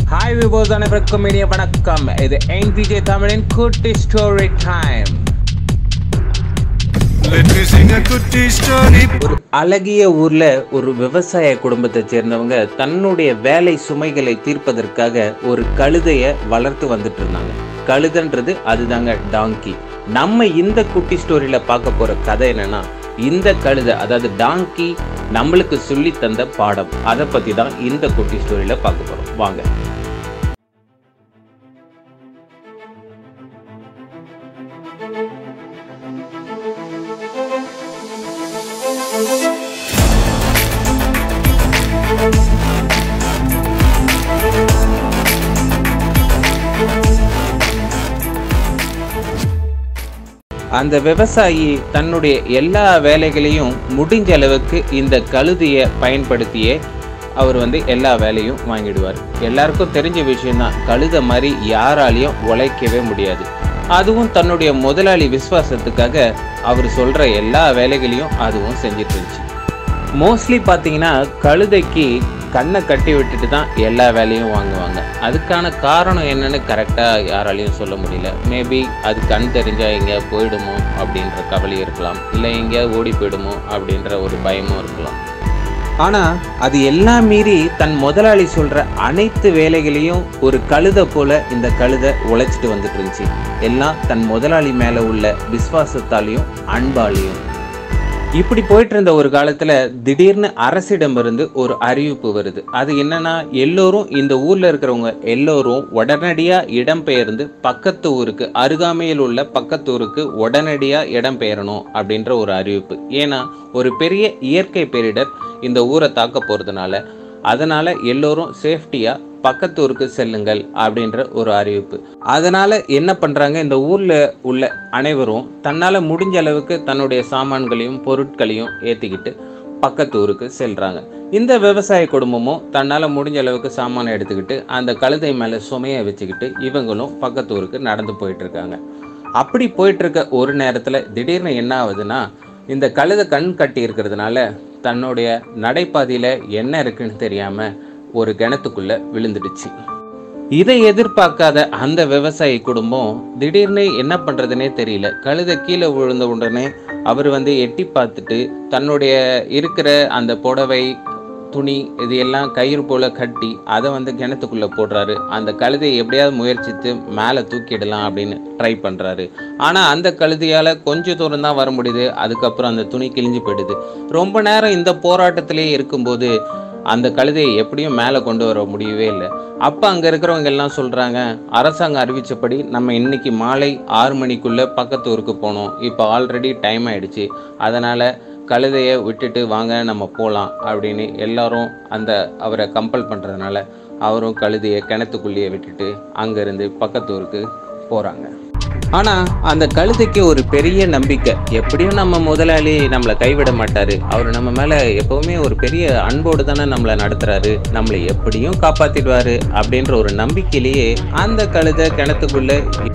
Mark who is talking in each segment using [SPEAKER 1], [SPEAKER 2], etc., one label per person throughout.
[SPEAKER 1] Hi விபோஸ் அனைவருக்கும் இனிய வணக்கம் இது என் விஜய் தமிழின் குட்டி story time
[SPEAKER 2] Let me sing a குட்டி story.
[SPEAKER 1] ஒரு அழகிய ஊர்ல ஒரு விவசாய குடும்பத்தை சேர்ந்தவங்க தன்னுடைய வேலை சுமைகளை தீர்ப்பதற்காக ஒரு கழுதைய வளர்த்து வந்துட்டு இருந்தாங்க கழுதைன்றது அதுதாங்க டாங்கி நம்ம இந்த குட்டி ஸ்டோரியில பார்க்க போற கதை என்னன்னா இந்த கழுதை அதாவது டாங்கி நம்மளுக்கு சொல்லி தந்த பாடம் அதை பத்தி தான் இந்த குட்டி ஸ்டோரியில பார்க்க போறோம் வாங்க அந்த விவசாயி தன்னுடைய எல்லா வேலைகளையும் முடிஞ்ச அளவுக்கு இந்த கழுதியை பயன்படுத்தியே அவர் வந்து எல்லா வேலையும் வாங்கிடுவார் எல்லாருக்கும் தெரிஞ்ச விஷயம்தான் கழுதை மாதிரி யாராலையும் உழைக்கவே முடியாது அதுவும் தன்னுடைய முதலாளி விசுவாசத்துக்காக அவர் சொல்ற எல்லா வேலைகளையும் அதுவும் செஞ்சுட்டு இருந்துச்சு மோஸ்ட்லி பார்த்தீங்கன்னா கழுதைக்கு கண்ணை கட்டி விட்டுட்டு தான் எல்லா வேலையும் வாங்குவாங்க அதுக்கான காரணம் என்னன்னு கரெக்டாக யாராலையும் சொல்ல முடியல மேபி அது கண் தெரிஞ்சால் எங்கேயா போயிடுமோ அப்படின்ற கவலை இருக்கலாம் இல்லை எங்கேயாவது ஓடி போயிடுமோ அப்படின்ற ஒரு பயமும் இருக்கலாம் ஆனால் அது எல்லாம் மீறி தன் முதலாளி சொல்கிற அனைத்து வேலைகளையும் ஒரு கழுதை போல இந்த கழுதை உழைச்சிட்டு வந்துட்டு இருந்துச்சு எல்லாம் தன் முதலாளி மேலே உள்ள விசுவாசத்தாலையும் அன்பாலையும் இப்படி போயிட்டு இருந்த ஒரு காலத்துல திடீர்னு அரசிடமிருந்து ஒரு அறிவிப்பு வருது அது என்னன்னா எல்லோரும் இந்த ஊர்ல இருக்கிறவங்க எல்லோரும் உடனடியா இடம்பெயர்ந்து பக்கத்து ஊருக்கு அருகாமையில் உள்ள பக்கத்து ஊருக்கு உடனடியா இடம்பெயரணும் அப்படின்ற ஒரு அறிவிப்பு ஏன்னா ஒரு பெரிய இயற்கை பேரிடர் இந்த ஊரை தாக்க போறதுனால அதனால எல்லோரும் சேஃப்டியா பக்கத்து ஊருக்கு செல்லுங்கள் அப்படின்ற ஒரு அறிவிப்பு அதனால என்ன பண்றாங்க இந்த ஊர்ல உள்ள அனைவரும் தன்னால முடிஞ்ச அளவுக்கு தன்னுடைய சாமான்களையும் பொருட்களையும் ஏத்திக்கிட்டு பக்கத்து ஊருக்கு செல்றாங்க இந்த விவசாய குடும்பமும் தன்னால முடிஞ்ச அளவுக்கு சாமானை எடுத்துக்கிட்டு அந்த கழுதை மேல சுமையை வச்சுக்கிட்டு இவங்களும் பக்கத்து ஊருக்கு நடந்து போயிட்டு இருக்காங்க அப்படி போயிட்டு இருக்க ஒரு நேரத்துல திடீர்னு என்ன ஆகுதுன்னா இந்த கழுதை கண் கட்டி இருக்கிறதுனால தன்னுடைய நடைபாதையில என்ன இருக்குன்னு தெரியாம ஒரு கிணத்துக்குள்ள விழுந்துடுச்சு இதை எதிர்பார்க்காத அந்த விவசாயி குடும்பம் திடீர்னு என்ன பண்றதுனே தெரியல கழுதை கீழே விழுந்த உடனே அவர் வந்து எட்டி பார்த்துட்டு தன்னுடைய இருக்கிற அந்த புடவை துணி இது எல்லாம் கயிறு போல கட்டி அதை வந்து கிணத்துக்குள்ள போடுறாரு அந்த கழுதையை எப்படியாவது முயற்சித்து மேலே தூக்கிடலாம் அப்படின்னு ட்ரை பண்றாரு ஆனா அந்த கழுதையால கொஞ்ச தூரம் தான் வர முடியுது அதுக்கப்புறம் அந்த துணி கிழிஞ்சு போயிடுது ரொம்ப நேரம் இந்த போராட்டத்திலேயே இருக்கும்போது அந்த கழுதையை எப்படியும் மேலே கொண்டு வர முடியவே இல்லை அப்போ அங்கே இருக்கிறவங்க எல்லாம் சொல்கிறாங்க அரசாங்கம் அறிவிச்சபடி நம்ம இன்னைக்கு மாலை ஆறு மணிக்குள்ளே பக்கத்து ஊருக்கு போகணும் இப்போ ஆல்ரெடி டைம் ஆயிடுச்சு அதனால் கழுதையை விட்டுட்டு வாங்க நம்ம போகலாம் அப்படின்னு எல்லாரும் அந்த அவரை கம்பல் பண்ணுறதுனால அவரும் கழுதையை கிணத்துக்குள்ளேயே விட்டுட்டு அங்கேருந்து பக்கத்து ஊருக்கு போகிறாங்க ஆனால் அந்த கழுதைக்கு ஒரு பெரிய நம்பிக்கை எப்படியும் நம்ம முதலாளி நம்மளை கைவிட மாட்டாரு அவர் நம்ம மேலே எப்பவுமே ஒரு பெரிய அன்போடு தானே நம்மளை நடத்துறாரு நம்மளை எப்படியும் காப்பாத்திடுவாரு அப்படின்ற ஒரு நம்பிக்கையிலேயே அந்த கழுதை கிணத்துக்குள்ள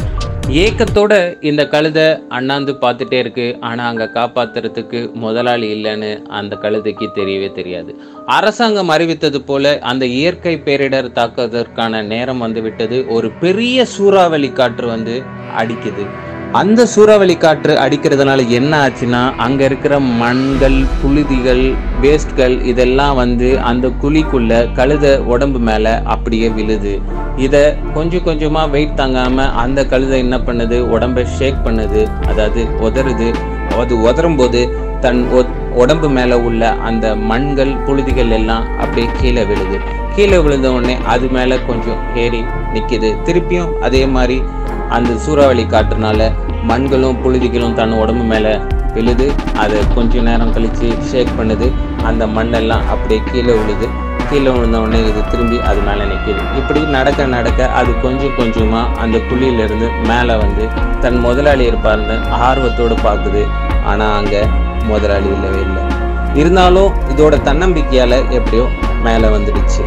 [SPEAKER 1] ஏக்கத்தோட இந்த கழுதை அண்ணாந்து பார்த்துட்டே இருக்கு ஆனால் அங்கே காப்பாத்துறதுக்கு முதலாளி இல்லைன்னு அந்த கழுதைக்கு தெரியவே தெரியாது அரசாங்கம் அறிவித்தது போல அந்த இயற்கை பேரிடர் தாக்குவதற்கான நேரம் வந்து விட்டது ஒரு பெரிய சூறாவளி காற்று வந்து அடிக்குது அந்த சூறாவளி காற்று அடிக்கிறதுனால என்ன ஆச்சுன்னா அங்க இருக்கிற மண்கள் புழுதிகள் வேஸ்ட்கள் இதெல்லாம் வந்து அந்த குழிக்குள்ள கழுத உடம்பு மேல அப்படியே விழுது இத கொஞ்சம் கொஞ்சமா வெயிட் தாங்காம அந்த கழுதை என்ன பண்ணுது உடம்பை ஷேக் பண்ணுது அதாவது உதறுது அது உதறும் போது தன் ஒ- உடம்பு மேல உள்ள அந்த மண்கள் புழுதிகள் எல்லாம் அப்படியே கீழே விழுது கீழே விழுந்த உடனே அது மேல கொஞ்சம் ஏறி நிக்குது திருப்பியும் அதே மாதிரி அந்த சூறாவளி காற்றுனால மண்களும் புழுதிகளும் தன் உடம்பு மேல விழுது அதை கொஞ்ச நேரம் கழிச்சு ஷேக் பண்ணுது அந்த மண்ணெல்லாம் அப்படியே கீழே விழுது கீழே விழுந்த உடனே இது திரும்பி அது மேலே நிற்கிது இப்படி நடக்க நடக்க அது கொஞ்சம் கொஞ்சமாக அந்த குழியிலிருந்து மேலே வந்து தன் முதலாளி இருப்பார்னு ஆர்வத்தோடு பார்க்குது ஆனால் அங்கே முதலாளி இல்லவே இல்லை இருந்தாலும் இதோட தன்னம்பிக்கையால் எப்படியோ மேலே வந்துடுச்சு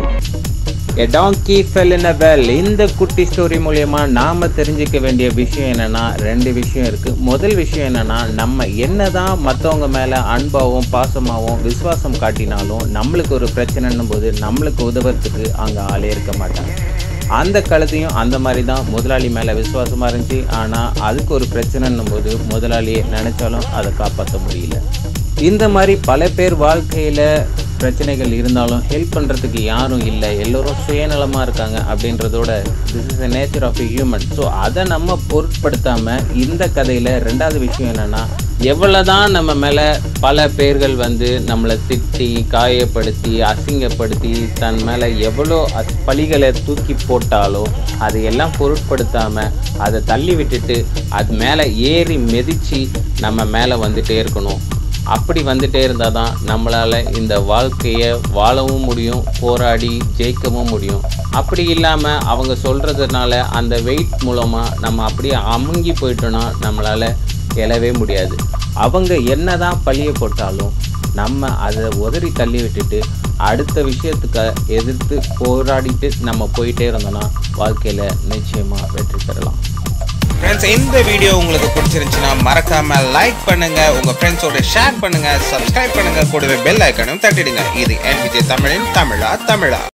[SPEAKER 1] A donkey fell in a well இந்த குட்டி ஸ்டோரி மூலயமா நாம தெரிஞ்சுக்க வேண்டிய விஷயம் என்னன்னா ரெண்டு விஷயம் இருக்கு முதல் விஷயம் என்னன்னா நம்ம என்னதான் மற்றவங்க மேல அன்பாவும் பாசமாவும் விசுவாசம் காட்டினாலும் நம்மளுக்கு ஒரு பிரச்சனைன்னும் போது நம்மளுக்கு உதவுறதுக்கு அங்க ஆளே இருக்க மாட்டாங்க அந்த கழுதையும் அந்த மாதிரி தான் முதலாளி மேலே விசுவாசமாக இருந்துச்சு ஆனால் அதுக்கு ஒரு பிரச்சனைன்னும் போது முதலாளியை நினச்சாலும் அதை காப்பாற்ற முடியல இந்த மாதிரி பல பேர் வாழ்க்கையில் பிரச்சனைகள் இருந்தாலும் ஹெல்ப் பண்ணுறதுக்கு யாரும் இல்லை எல்லோரும் சுயநலமாக இருக்காங்க அப்படின்றதோட this is the nature of a human so அதை நம்ம பொருட்படுத்தாமல் இந்த கதையில் ரெண்டாவது விஷயம் என்னென்னா எவ்வளோதான் நம்ம மேலே பல பேர்கள் வந்து நம்மளை திட்டி காயப்படுத்தி அசிங்கப்படுத்தி தன் மேலே எவ்வளோ அஸ் பழிகளை தூக்கி போட்டாலோ அதையெல்லாம் பொருட்படுத்தாமல் அதை தள்ளி விட்டுட்டு அது மேலே ஏறி மிதித்து நம்ம மேலே வந்துட்டே இருக்கணும் அப்படி வந்துட்டே இருந்தால் தான் நம்மளால் இந்த வாழ்க்கையை வாழவும் முடியும் போராடி ஜெயிக்கவும் முடியும் அப்படி இல்லாமல் அவங்க சொல்கிறதுனால அந்த வெயிட் மூலமாக நம்ம அப்படியே அமுங்கி போயிட்டோன்னா நம்மளால் எழவே முடியாது அவங்க என்ன தான் பழிய போட்டாலும் நம்ம அதை உதறி தள்ளி விட்டுட்டு அடுத்த விஷயத்துக்கு எதிர்த்து போராடிட்டு நம்ம போயிட்டே இருந்தோம்னா வாழ்க்கையில் நிச்சயமாக வெற்றி பெறலாம்
[SPEAKER 3] ஃப்ரெண்ட்ஸ் இந்த வீடியோ உங்களுக்கு பிடிச்சிருந்துச்சுன்னா மறக்காம லைக் பண்ணுங்க உங்க ஃப்ரெண்ட்ஸோட ஷேர் பண்ணுங்க சப்ஸ்கிரைப் பண்ணுங்க கூடவே பெல் ஐக்கனும் தட்டிடுங்க இது என் விஜய் தமிழின் தமிழா தமிழா